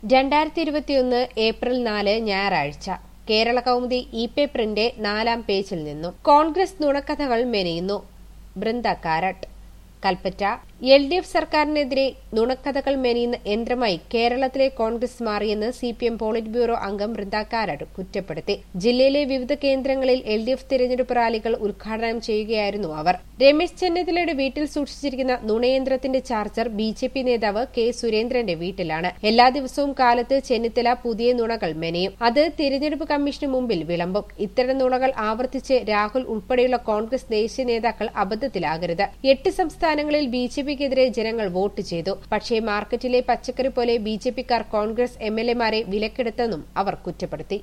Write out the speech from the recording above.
രണ്ടായിരത്തി ഇരുപത്തിയൊന്ന് ഏപ്രിൽ നാല് ഞായറാഴ്ച കേരള കൗമുദി ഇ പേപ്പറിന്റെ നാലാം പേജിൽ നിന്നും കോൺഗ്രസ് നുണക്കഥകൾ മെനയുന്നു Brinda Karat Kalpetta L D F സർക്കാരിനെതിരെ നുണക്കഥകൾ മെനയുന്ന യന്ത്രമായി കേരളത്തിലെ കോൺഗ്രസ് മാറിയെന്ന് C P M politburo അംഗം ബൃന്ദ കാരാട്ട് കുറ്റപ്പെടുത്തി ജില്ലയിലെ വിവിധ കേന്ദ്രങ്ങളിൽ എൽ ഡി എഫ് തിരഞ്ഞെടുപ്പ് റാലികൾ ഉദ്ഘാടനം ചെയ്യുകയായിരുന്നു അവർ രമേശ് ചെന്നിത്തലയുടെ വീട്ടിൽ സൂക്ഷിച്ചിരിക്കുന്ന നുണയന്ത്രത്തിന്റെ ചാർജർ ബി ജെ പി നേതാവ് കെ സുരേന്ദ്രന്റെ വീട്ടിലാണ് എല്ലാ ദിവസവും കാലത്ത് ചെന്നിത്തല പുതിയ നുണകൾ മെനയും അത് തിരഞ്ഞെടുപ്പ് കമ്മീഷന് മുമ്പിൽ വിളമ്പും ഇത്തരം നുണകൾ ആവർത്തിച്ച് രാഹുൽ ഉൾപ്പെടെയുള്ള കോൺഗ്രസ് ദേശീയ നേതാക്കൾ അബദ്ധത്തിലാകരുത് എട്ട് സംസ്ഥാനങ്ങളിൽ ബി ജെ പിക്കെതിരെ ജനങ്ങൾ വോട്ട് ചെയ്തു പക്ഷേ മാർക്കറ്റിലെ പച്ചക്കറി പോലെ ബി ജെ പിക്കാർ കോൺഗ്രസ് എം എൽ എമാരെ വിലക്കെടുത്തെന്നും അവർ കുറ്റപ്പെടുത്തി